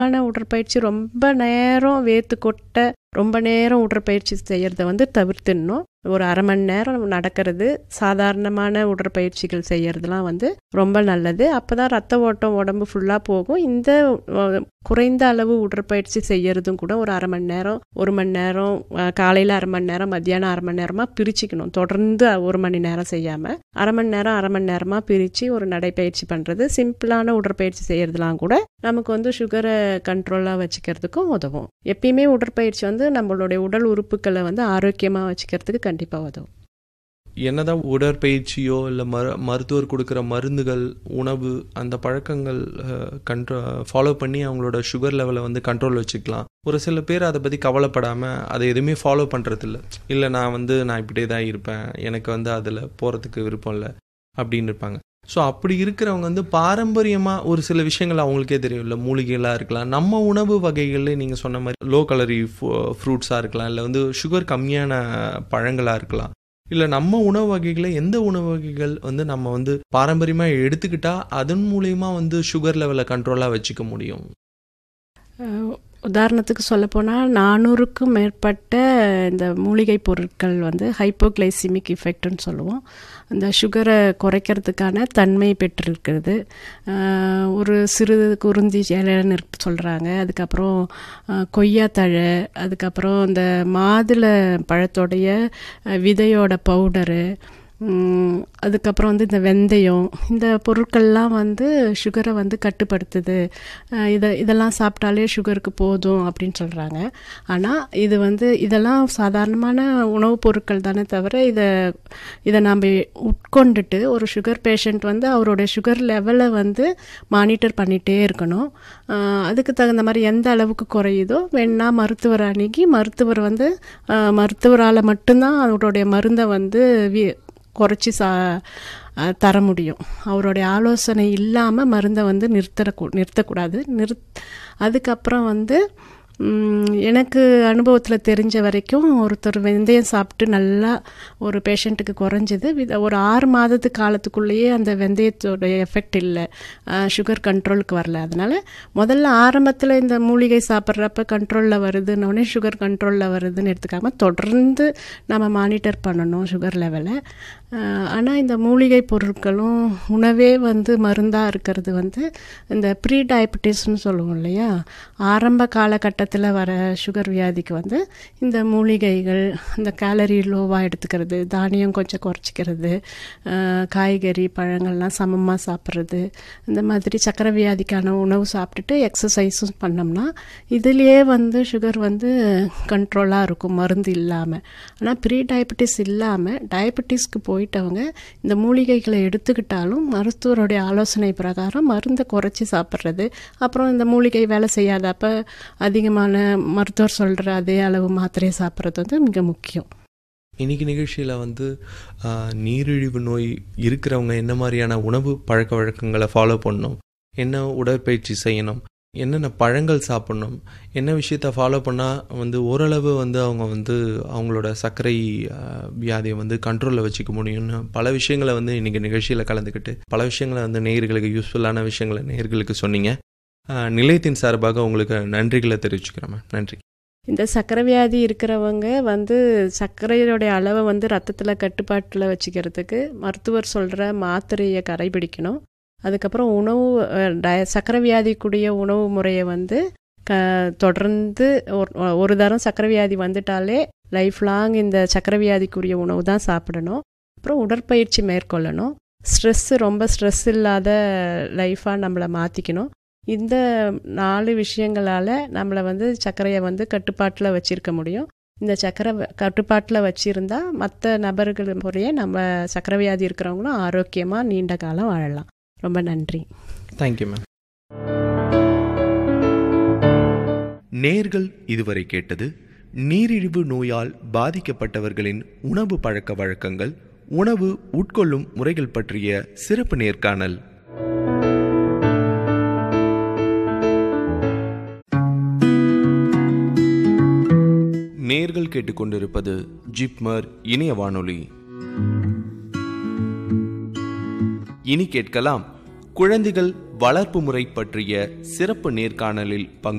ஆன உடற்பயிற்சி ரொம்ப நேரம் வேர்த்து கொட்ட ரொம்ப நேரம் உடற்பயிற்சி செய்யறத வந்து தவிர்த்துடணும் ஒரு அரை மணி நேரம் நடக்கிறது சாதாரணமான உடற்பயிற்சிகள் செய்யறதுலாம் வந்து ரொம்ப நல்லது அப்பதான் ரத்த ஓட்டம் உடம்பு ஃபுல்லாக போகும் இந்த அஹ், குறைந்த அளவு உடற்பயிற்சி செய்யறதும் கூட ஒரு அரை மணி நேரம் ஒரு மணி நேரம் அஹ், காலையில அரை மணி நேரம் மத்தியானம் அரை மணி நேரமா பிரிச்சுக்கணும் தொடர்ந்து ஒரு மணி நேரம் செய்யாம அரை மணி நேரம் அரை மணி நேரமா பிரிச்சு ஒரு நடைப்பயிற்சி பண்றது சிம்பிளான உடற்பயிற்சி செய்யறதுலாம் கூட நமக்கு வந்து சுகரை கண்ட்ரோலாக வச்சுக்கிறதுக்கும் உதவும் எப்பயுமே உடற்பயிற்சி வந்து நம்மளுடைய உடல் உறுப்புகளை வந்து ஆரோக்கியமாக வச்சுக்கிறதுக்கு கண்டிப்பாக உதவும் என்னதான் உடற்பயிற்சியோ இல்லை மரு மருத்துவர் கொடுக்குற மருந்துகள் உணவு அந்த பழக்கங்கள் கண்ட்ரோ ஃபாலோ பண்ணி அவங்களோட சுகர் லெவலை வந்து கண்ட்ரோல் வச்சுக்கலாம் ஒரு சில பேர் அதை பற்றி கவலைப்படாமல் அதை எதுவுமே ஃபாலோ பண்ணுறதில்ல இல்லை நான் வந்து நான் இப்படியே தான் இருப்பேன் எனக்கு வந்து அதில் போகிறதுக்கு விருப்பம் இல்லை அப்படின்னு இருப்பாங்க ஸோ அப்படி இருக்கிறவங்க வந்து பாரம்பரியமாக ஒரு சில விஷயங்கள் அவங்களுக்கே தெரியும் இல்லை மூலிகைகளாக இருக்கலாம் நம்ம உணவு வகைகளில் நீங்கள் சொன்ன மாதிரி லோ கலரி ஃப்ரூட்ஸாக இருக்கலாம் இல்லை வந்து சுகர் கம்மியான பழங்களாக இருக்கலாம் இல்லை நம்ம உணவு வகைகளை எந்த உணவு வகைகள் வந்து நம்ம வந்து பாரம்பரியமாக எடுத்துக்கிட்டா அதன் மூலயமா வந்து சுகர் லெவலை கண்ட்ரோலாக வச்சுக்க முடியும் அஹ், உதாரணத்துக்கு சொல்லப்போனால் நானூறுக்கும் மேற்பட்ட இந்த மூலிகை பொருட்கள் வந்து ஹைப்போகிளைசிமிக் இஃபெக்ட்னு சொல்லுவோம் அந்த சுகரை குறைக்கிறதுக்கான தன்மை பெற்றிருக்கிறது அஹ், ஒரு சிறு குருந்தி இலைன்னு சொல்கிறாங்க அதுக்கப்புறம் அஹ், கொய்யாத்தழை அதுக்கப்புறம் இந்த மாதுளை பழத்தோடைய அஹ், விதையோட பவுடரு ம், அதுக்கப்புறம் வந்து இந்த வெந்தயம் இந்த பொருட்கள்லாம் வந்து சுகரை வந்து கட்டுப்படுத்துது அஹ் இதை இதெல்லாம் சாப்பிட்டாலே சுகருக்கு போதும் அப்படின்னு சொல்கிறாங்க ஆனால் இது வந்து இதெல்லாம் சாதாரணமான உணவுப் பொருட்கள் தானே தவிர இதை இதை நாம் உட்கொண்டுட்டு ஒரு சுகர் பேஷண்ட் வந்து அவருடைய சுகர் லெவலை வந்து மானிட்டர் பண்ணிகிட்டே இருக்கணும் அஹ் அதுக்கு தகுந்த மாதிரி எந்த அளவுக்கு குறையுதோ வேணா மருத்துவர் அணுகி மருத்துவர் வந்து அஹ் மருத்துவரால் மட்டும்தான் அவருடைய மருந்தை வந்து வி குறைச்சி சா அஹ் தர முடியும் அவருடைய ஆலோசனை இல்லாமல் மருந்தை வந்து நிறுத்தக்கூ நிறுத்தக்கூடாது நிறுத் அதுக்கப்புறம் வந்து ம், எனக்கு அனுபவத்தில் தெரிஞ்ச வரைக்கும் ஒருத்தர் வெந்தயம் சாப்பிட்டு நல்லா ஒரு பேஷண்ட்டுக்கு குறைஞ்சது வித- ஒரு ஆறு மாதத்து காலத்துக்குள்ளேயே அந்த வெந்தயத்தோடைய எஃபெக்ட் இல்லை சுகர் கண்ட்ரோலுக்கு வரல அதனால முதல்ல ஆரம்பத்தில் இந்த மூலிகை சாப்பிட்றப்ப கண்ட்ரோலில் வருதுன்னொடனே சுகர் கண்ட்ரோலில் வருதுன்னு எடுத்துக்காம தொடர்ந்து நம்ம மானிட்டர் பண்ணணும் சுகர் லெவலை ஆனால் இந்த மூலிகை பொருட்களும் உணவே வந்து மருந்தாக இருக்கிறது வந்து இந்த ப்ரீ டயபிட்டிஸ்னு சொல்லுவோம் இல்லையா ஆரம்ப காலகட்டத்தில் வர சுகர் வியாதிக்கு வந்து இந்த மூலிகைகள் இந்த கேலரி லோவாக எடுத்துக்கிறது தானியம் கொஞ்சம் குறைச்சிக்கிறது அஹ், காய்கறி பழங்கள்லாம் சமமாக சாப்பிட்றது இந்த மாதிரி சக்கரை வியாதிக்கான உணவு சாப்பிட்டுட்டு எக்ஸசைஸும் பண்ணோம்னா இதுலேயே வந்து சுகர் வந்து கண்ட்ரோலாக இருக்கும் மருந்து இல்லாமல் ஆனால் ப்ரீ டயபிட்டிஸ் இல்லாமல் டயபிட்டிஸ்க்கு போயிட்டவங்க இந்த மூலிகைகளை எடுத்துக்கிட்டாலும் மருத்துவருடைய ஆலோசனை பிரகாரம் மருந்தை குறைச்சி சாப்பிட்றது அப்புறம் இந்த மூலிகை வேலை செய்யாதப்ப அதிகமான மருத்துவர் சொல்கிற அதே அளவு மாத்திரையை சாப்பிட்றது வந்து மிக முக்கியம் இன்னைக்கு நிகழ்ச்சியில் வந்து ஆஹ், நீரிழிவு நோய் இருக்கிறவங்க என்ன மாதிரியான உணவு பழக்க வழக்கங்களை ஃபாலோ பண்ணணும் என்ன உடற்பயிற்சி செய்யணும் என்னென்ன பழங்கள் சாப்பிடணும் என்ன விஷயத்த ஃபாலோ பண்ணால் வந்து ஓரளவு வந்து அவங்க வந்து அவங்களோட சர்க்கரை ஆஹ், வியாதியை வந்து கண்ட்ரோலில் வச்சுக்க முடியும்னு பல விஷயங்களை வந்து இன்னைக்கு நிகழ்ச்சியில் கலந்துக்கிட்டு பல விஷயங்களை வந்து நேயர்களுக்கு யூஸ்ஃபுல்லான விஷயங்களை நேயர்களுக்கு சொன்னீங்க ஆஹ், நிலையத்தின் சார்பாக உங்களுக்கு நன்றிகளை தெரிவிச்சுக்கிறேன் மேம் நன்றி இந்த சர்க்கரை வியாதி இருக்கிறவங்க வந்து சர்க்கரையோடைய அளவை வந்து ரத்தத்தில் கட்டுப்பாட்டில் வச்சுக்கிறதுக்கு மருத்துவர் சொல்கிற மாத்திரையை கடைபிடிக்கணும் அதுக்கப்புறம் உணவு அஹ், டய சர்க்கரை வியாதிக்குரிய உணவு முறையை வந்து க தொடர்ந்து ஒரு ஒரு தரம் சர்க்கரை வியாதி வந்துட்டாலே லைஃப் லாங் இந்த சர்க்கரை வியாதிக்குரிய உணவு தான் சாப்பிடணும் அப்புறம் உடற்பயிற்சி மேற்கொள்ளணும் ஸ்ட்ரெஸ்ஸு ரொம்ப ஸ்ட்ரெஸ் இல்லாத லைஃபாக நம்மளை மாற்றிக்கணும் இந்த நாலு விஷயங்களால் நம்மளை வந்து சர்க்கரையை வந்து கட்டுப்பாட்டில் வச்சிருக்க முடியும் இந்த சர்க்கரை கட்டுப்பாட்டில் வச்சிருந்தா மற்ற நபர்கள் முறையே நம்ம சர்க்கரை வியாதி இருக்கிறவங்களும் ஆரோக்கியமாக நீண்ட காலம் வாழலாம் ரொம்ப நன்றி தேங்க்யூ மேம் நேர்கள் இதுவரை கேட்டது நீரிழிவு நோயால் பாதிக்கப்பட்டவர்களின் உணவு பழக்க வழக்கங்கள் உணவு உட்கொள்ளும் முறைகள் பற்றிய சிறப்பு நேர்காணல் நேர்கள் கேட்டுக்கொண்டிருப்பது ஜிப்மர் இணைய வானொலி இனி கேட்கலாம் குழந்தைகள் வளர்ப்பு முறை பற்றிய சிறப்பு நேர்காணலில் பங்கு